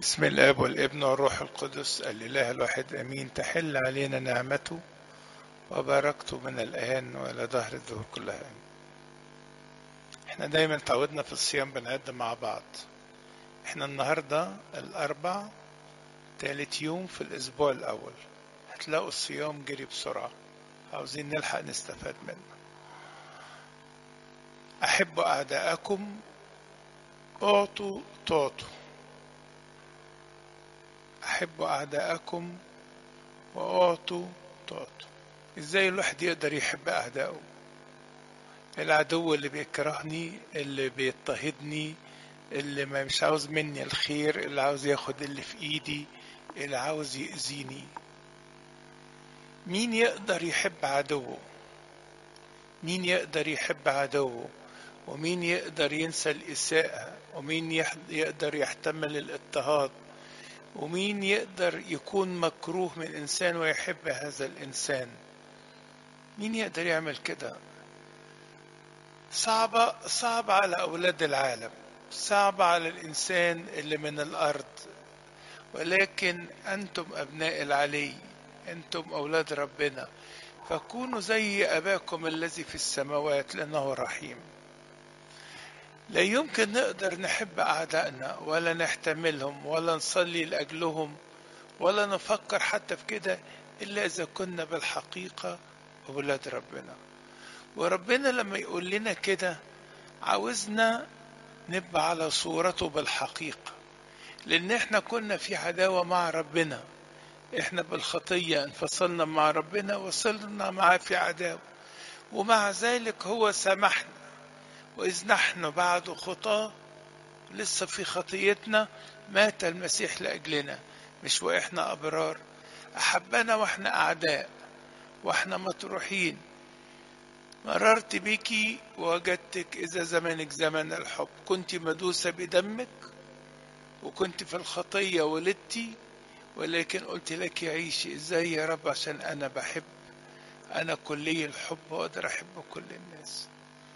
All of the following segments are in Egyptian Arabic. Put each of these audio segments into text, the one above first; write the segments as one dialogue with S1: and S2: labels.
S1: بسم الاب والابن والروح القدس الاله الواحد امين تحل علينا نعمته وباركته من الان والى دهر الدهور كلها امين احنا دايما تعودنا في الصيام بنعد مع بعض احنا النهارده الاربع تالت يوم في الاسبوع الاول هتلاقوا الصيام جري بسرعه عاوزين نلحق نستفاد منه احبوا اعداءكم اعطوا تعطوا أحبوا أعداءكم وأعطوا تعطوا إزاي الواحد يقدر يحب أعدائه العدو اللي بيكرهني اللي بيضطهدني اللي ما مش عاوز مني الخير اللي عاوز ياخد اللي في إيدي اللي عاوز يأذيني مين يقدر يحب عدوه مين يقدر يحب عدوه ومين يقدر ينسى الإساءة ومين يقدر يحتمل الاضطهاد ومين يقدر يكون مكروه من إنسان ويحب هذا الإنسان مين يقدر يعمل كده صعبة صعبة على أولاد العالم صعبة على الإنسان اللي من الأرض ولكن أنتم أبناء العلي أنتم أولاد ربنا فكونوا زي أباكم الذي في السماوات لأنه رحيم لا يمكن نقدر نحب أعدائنا ولا نحتملهم ولا نصلي لأجلهم ولا نفكر حتى في كده إلا إذا كنا بالحقيقة أولاد ربنا وربنا لما يقول لنا كده عاوزنا نبقى على صورته بالحقيقة لأن احنا كنا في عداوة مع ربنا احنا بالخطية انفصلنا مع ربنا وصلنا معاه في عداوة ومع ذلك هو سامحنا وإذ نحن بعد خطاة لسه في خطيتنا مات المسيح لأجلنا مش وإحنا أبرار أحبنا وإحنا أعداء وإحنا مطروحين مررت بك ووجدتك إذا زمانك زمن الحب كنت مدوسة بدمك وكنت في الخطية ولدتي ولكن قلت لك عيشي ازاي يا رب عشان انا بحب انا كلي الحب واقدر احب كل الناس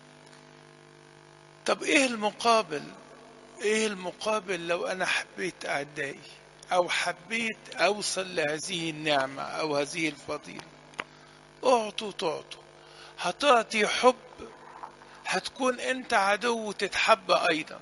S1: طب ايه المقابل ايه المقابل لو انا حبيت اعدائي او حبيت اوصل لهذه النعمة او هذه الفضيلة اعطوا تعطوا هتعطي حب هتكون انت عدو تتحب ايضا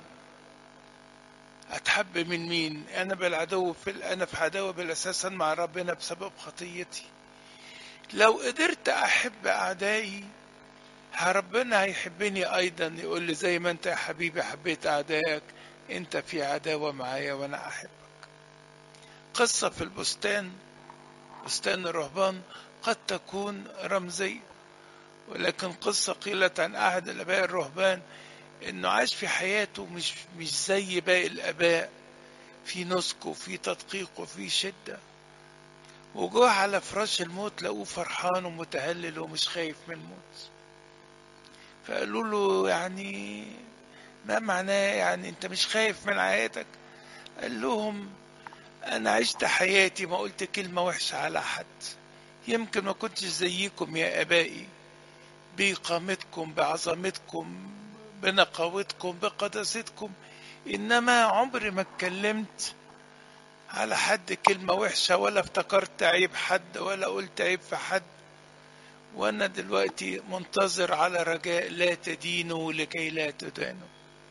S1: اتحب من مين انا بالعدو في انا في عداوه بالاساسا مع ربنا بسبب خطيتي لو قدرت احب اعدائي ربنا هيحبني ايضا يقول لي زي ما انت يا حبيبي حبيت اعدائك انت في عداوه معايا وانا احبك قصه في البستان بستان الرهبان قد تكون رمزيه ولكن قصه قيلت عن احد الاباء الرهبان انه عاش في حياته مش مش زي باقي الاباء في نسك وفي تدقيق وفي شده وجوه على فراش الموت لقوه فرحان ومتهلل ومش خايف من الموت فقالوا له يعني ما معناه يعني انت مش خايف من حياتك قال لهم انا عشت حياتي ما قلت كلمه وحشه على حد يمكن ما كنتش زيكم يا ابائي بقامتكم بعظمتكم بنقاوتكم بقداستكم انما عمري ما اتكلمت على حد كلمه وحشه ولا افتكرت عيب حد ولا قلت عيب في حد وانا دلوقتي منتظر على رجاء لا تدينوا لكي لا تدانوا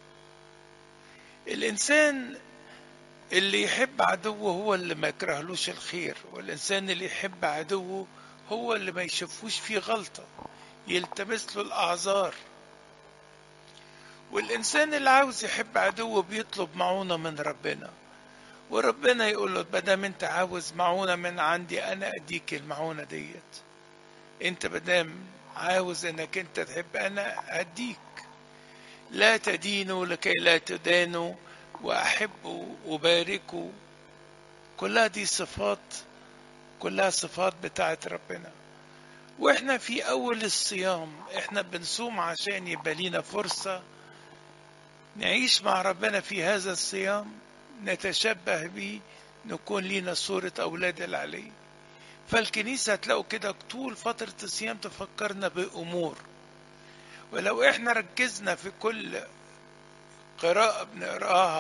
S1: الانسان اللي يحب عدوه هو اللي ما يكرهلوش الخير والانسان اللي يحب عدوه هو اللي ما يشوفوش فيه غلطه يلتمس له الاعذار والإنسان اللي عاوز يحب عدوه بيطلب معونة من ربنا وربنا يقول له بدام انت عاوز معونة من عندي أنا أديك المعونة ديت انت بدام عاوز انك انت تحب أنا أديك لا تدينوا لكي لا تدانوا وأحبوا وباركوا كلها دي صفات كلها صفات بتاعت ربنا واحنا في أول الصيام احنا بنصوم عشان يبقى لينا فرصة نعيش مع ربنا في هذا الصيام نتشبه به نكون لينا صورة أولاد العلي فالكنيسة هتلاقوا كده طول فترة الصيام تفكرنا بأمور ولو احنا ركزنا في كل قراءة بنقراها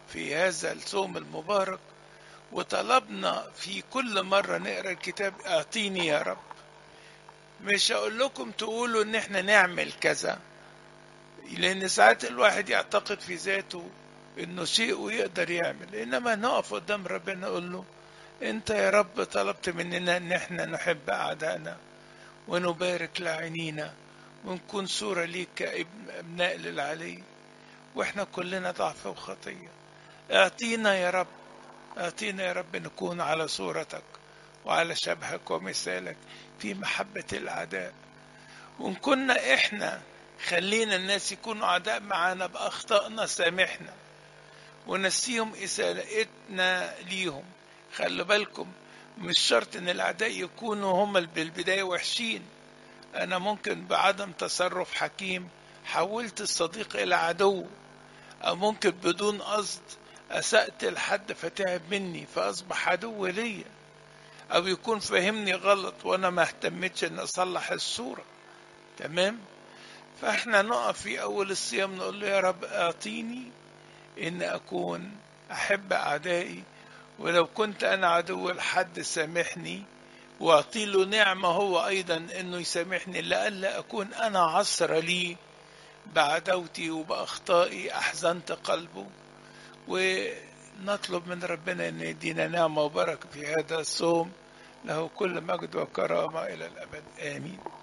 S1: في هذا الصوم المبارك وطلبنا في كل مرة نقرأ الكتاب اعطيني يا رب مش هقول لكم تقولوا ان احنا نعمل كذا لان ساعات الواحد يعتقد في ذاته انه شيء ويقدر يعمل انما نقف قدام ربنا نقول له انت يا رب طلبت مننا ان احنا نحب اعدائنا ونبارك لاعنينا ونكون صورة ليك كابناء للعلي واحنا كلنا ضعف وخطية اعطينا يا رب اعطينا يا رب نكون على صورتك وعلى شبهك ومثالك في محبة الأعداء وإن كنا إحنا خلينا الناس يكونوا أعداء معانا بأخطائنا سامحنا ونسيهم إساءتنا ليهم خلوا بالكم مش شرط إن الأعداء يكونوا هم بالبداية وحشين أنا ممكن بعدم تصرف حكيم حولت الصديق إلى عدو أو ممكن بدون قصد أسأت لحد فتعب مني فأصبح عدو ليا أو يكون فهمني غلط وأنا ما اهتمتش إن أصلح الصورة تمام فإحنا نقف في أول الصيام نقول له يا رب أعطيني إن أكون أحب أعدائي ولو كنت أنا عدو لحد سامحني وأعطي له نعمة هو أيضا إنه يسامحني لئلا أكون أنا عصر لي بعدوتي وبأخطائي أحزنت قلبه ونطلب من ربنا أن يدينا نعمة وبركة في هذا الصوم له كل مجد وكرامة إلى الأبد آمين